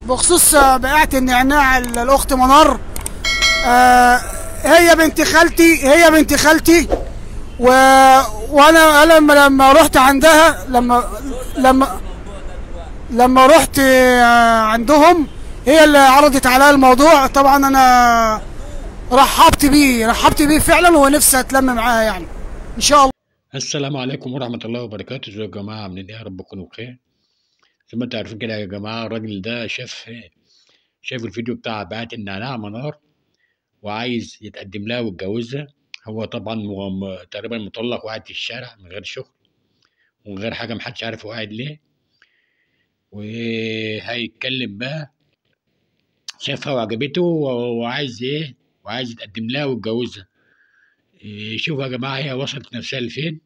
بخصوص آه، بقعة النعناع ال- الأخت منار آه، هي بنت خالتي هي بنت خالتي و... وأنا أنا لما لما رحت عندها لما لما لما رحت آه، عندهم هي اللي عرضت عليا الموضوع طبعا أنا رحبت بيه رحبت بيه فعلا ونفسي أتلم معاها يعني إن شاء الله السلام عليكم ورحمة الله وبركاته ازيكم يا جماعة عاملين ايه يا رب تكونوا بخير زي ما انتوا عارفين كده يا جماعة الراجل ده شاف شاف الفيديو بتاع بقات النعناع منار وعايز يتقدم لها ويتجوزها هو طبعا م- م- تقريبا مطلق وقاعد في الشارع من غير شغل ومن غير حاجة محدش عارف هو قاعد ليه وهيتكلم بقى شافها وعجبته و- وعايز ايه وعايز يتقدم لها ويتجوزها إيه، شوفوا يا جماعة هي وصلت نفسها لفين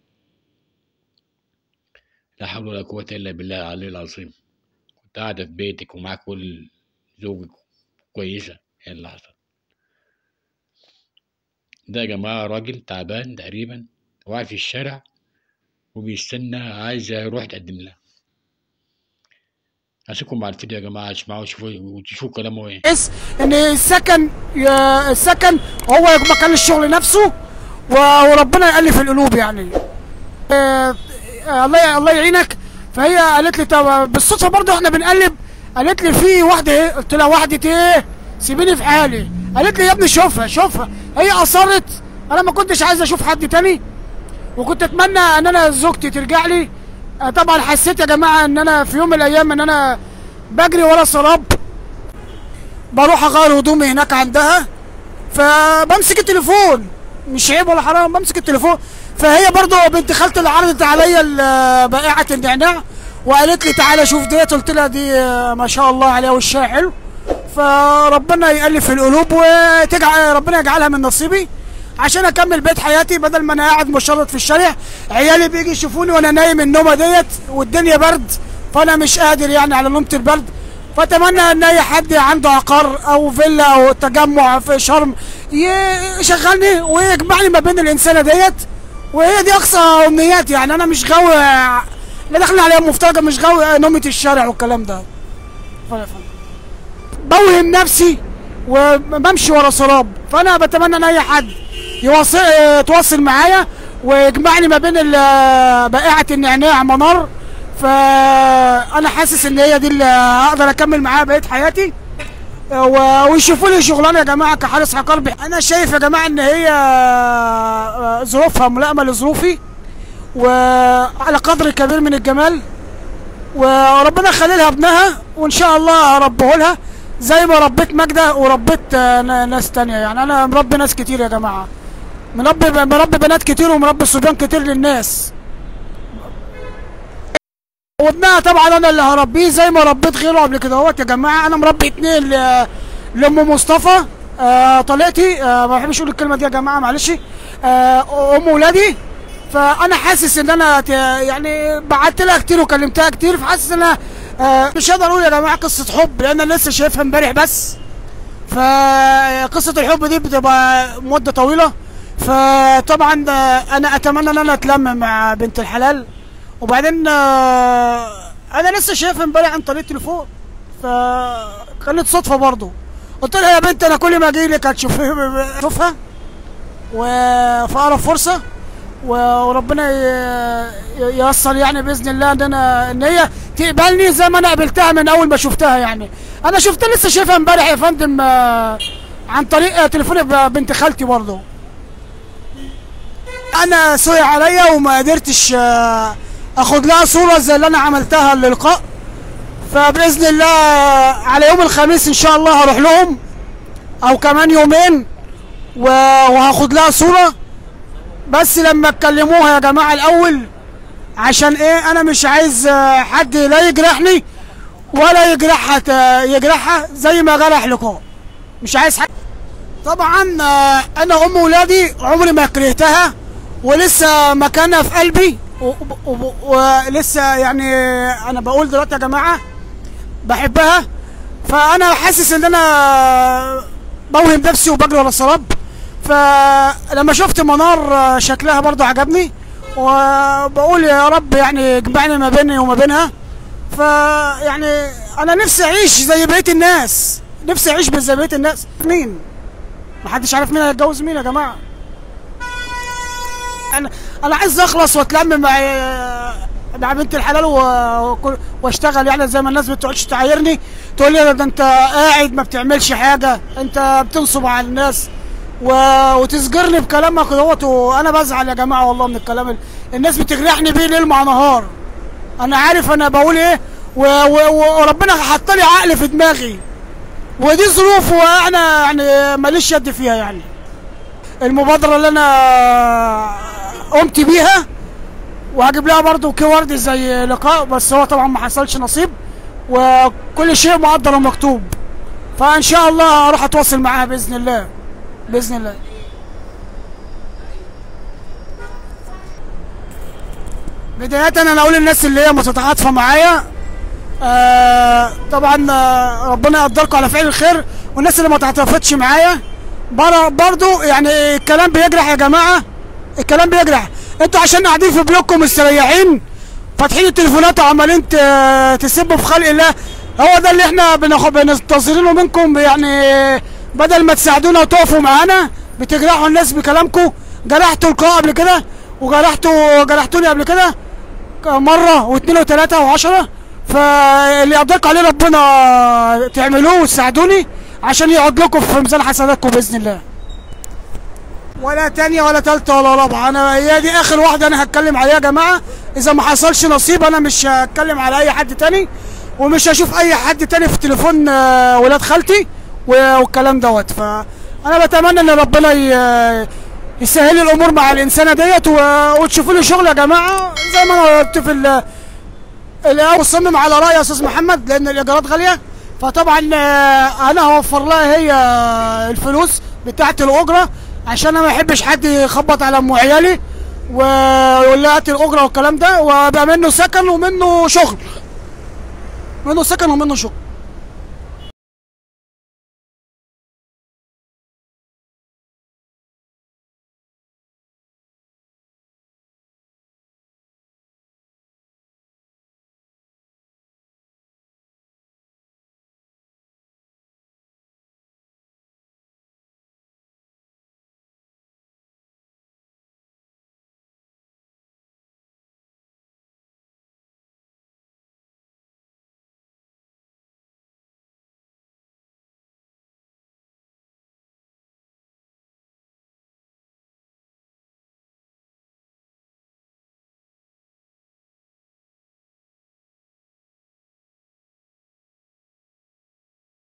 لا حول ولا قوة إلا بالله العلي العظيم كنت قاعدة في بيتك ومعاك كل زوجك كويسة ايه اللي حصل ده يا جماعة راجل تعبان تقريبا واقف في الشارع وبيستنى عايز يروح يتقدم لها هسيبكم مع الفيديو يا جماعة اسمعوا وشوفوا وتشوفوا كلامه ايه كويس ان السكن يا- السكن هو مكان الشغل نفسه و- وربنا يالف القلوب يعني آه، آه، الله الله يعينك فهي قالت لي طب بالصدفه برضه احنا بنقلب قالت لي في واحده ايه قلت لها واحده ايه سيبيني في حالي قالت لي يا ابني شوفها شوفها هي اصرت انا ما كنتش عايز اشوف حد تاني وكنت اتمنى ان انا زوجتي ترجع لي آه، طبعا حسيت يا جماعه ان انا في يوم من الايام ان انا بجري ورا سراب بروح اغير هدومي هناك عندها فبمسك التليفون مش عيب ولا حرام بمسك التليفون فهي برضو بنت خالتي اللي عرضت عليا ال- بائعة النعناع وقالت لي تعالى شوف ديت قلت لها دي آه، ما شاء الله عليها وشها حلو فربنا يألف القلوب وتجعل ربنا يجعلها من نصيبي عشان اكمل بيت حياتي بدل ما انا قاعد مشرط في الشارع عيالي بيجي يشوفوني وانا نايم النومه ديت والدنيا برد فانا مش قادر يعني على نومه البرد فاتمنى ان اي حد عنده عقار او فيلا او تجمع في شرم ي- يشغلني ويجمعني ما بين الانسانه ديت وهي دي اقصى امنياتي يعني انا مش غاوي لا داخل عليها مفترجه مش غاوي نومه الشارع والكلام ده اتفضل يا فندم. بوهم نفسي وبمشي ورا سراب فانا بتمنى ان اي حد يواصل يتواصل معايا ويجمعني ما بين ال- بائعة النعناع منار فانا حاسس ان هي دي اللي هقدر اكمل معاها بقيه حياتي و- ويشوفوا لي شغلانه يا جماعه كحارس عقار بي- انا شايف يا جماعه ان هي ظروفها ملائمه لظروفي وعلى قدر كبير من الجمال وربنا يخلي لها ابنها وان شاء الله اربيه لها زي ما ربيت ماجده وربيت آه، ن- ناس تانية يعني انا مربي ناس كتير يا جماعه مربي مربي بنات كتير ومربي صبيان كتير للناس وابنها طبعا انا اللي هربيه زي ما ربيت غيره قبل كده اهوت يا جماعه انا مربي اتنين ل- لام مصطفى آه طليقتي آه ما بحبش اقول الكلمه دي يا جماعه معلش آه ام ولادي فانا حاسس ان انا ت- يعني بعت لها كتير وكلمتها كتير فحاسس ان انا آه مش هقدر اقول يا جماعه قصه حب لان انا لسه شايفها امبارح بس فقصه الحب دي بتبقى مده طويله فطبعا آه، انا اتمنى ان انا اتلم مع بنت الحلال وبعدين آه، انا لسه شايفها امبارح عن طريق التليفون فكانت صدفه برضه قلت لها يا بنت انا كل ما اجي لك هتشوفها شوفها وفي اقرب فرصه و- وربنا ي- ي- ييسر يعني باذن الله ان انا ان هي تقبلني زي ما انا قابلتها من اول ما شفتها يعني انا شفتها لسه شايفها امبارح يا فندم آه، عن طريق آه، تليفون ب- بنت خالتي برضه انا سوي عليا وما قدرتش آه، اخد لها صوره زي اللي انا عملتها اللقاء فباذن الله على يوم الخميس ان شاء الله هروح لهم او كمان يومين و- وهاخد لها صوره بس لما تكلموها يا جماعه الاول عشان ايه انا مش عايز آه، حد لا يجرحني ولا يجرحها ت- يجرحها زي ما جرح لقاء مش عايز حد طبعا آه، انا ام ولادي عمري ما كرهتها ولسه مكانها في قلبي و- و- و- ولسه يعني انا بقول دلوقتي يا جماعه بحبها فانا حاسس ان انا بوهم نفسي وبجري ورا السراب فلما شفت منار آه، شكلها برضه عجبني وبقول يا رب يعني يجمعني ما بيني وما بينها ف يعني انا نفسي اعيش زي بقيه الناس نفسي اعيش زي بقيه الناس مين محدش عارف مين هيتجوز مين يا جماعه انا انا عايز اخلص واتلم مع مع بنت الحلال و- وكل- واشتغل يعني زي ما الناس بتقعدش تعايرني تقول لي ده انت قاعد ما بتعملش حاجه انت بتنصب على الناس و... وتسجرني بكلامك دوت وانا بزعل يا جماعه والله من الكلام ال- الناس بتجرحني بيه ليل مع نهار انا عارف انا بقول ايه و... و... وربنا حط لي عقل في دماغي ودي ظروف وانا يعني ماليش يد فيها يعني المبادرة اللي انا قمت بيها وهجيب لها برضو كيورد زي لقاء بس هو طبعا ما حصلش نصيب وكل شيء مقدر ومكتوب فان شاء الله اروح اتواصل معاها باذن الله باذن الله بداية انا اقول للناس اللي هي متعاطفة معايا آه طبعا آه، ربنا يقدركم على فعل الخير والناس اللي ما تعاطفتش معايا بر- برضو يعني الكلام بيجرح يا جماعه الكلام بيجرح انتوا عشان قاعدين في بلوككم مستريحين فاتحين التليفونات وعمالين ت- تسبوا في خلق الله هو ده اللي احنا بناخد بننتظرينه منكم يعني بدل ما تساعدونا وتقفوا معانا بتجرحوا الناس بكلامكم جرحتوا لقاء قبل كده وجرحتوا جرحتوني قبل كده مرة واثنين وثلاثة وعشرة فاللي يقدركم عليه ربنا تعملوه وتساعدوني عشان يقعد لكم في ميزان حسناتكم بإذن الله ولا تانية ولا تالتة ولا رابعة أنا هي دي آخر واحدة أنا هتكلم عليها يا جماعة إذا ما حصلش نصيب أنا مش هتكلم على أي حد تاني ومش هشوف أي حد تاني في تليفون آه، ولاد خالتي و- والكلام دوت فأنا بتمنى إن ربنا ي- يسهل لي الأمور مع الإنسانة ديت و- وتشوفوا لي شغل يا جماعة زي ما أنا قلت في ال- الإيجار مصمم على رأي يا أستاذ محمد لأن الإيجارات غالية فطبعا آه، أنا هوفر لها هي الفلوس بتاعة الأجرة عشان أنا ما أحبش حد يخبط على أم عيالي ويقول لها هات الأجرة والكلام ده ويبقى منه سكن ومنه شغل منه سكن ومنه شغل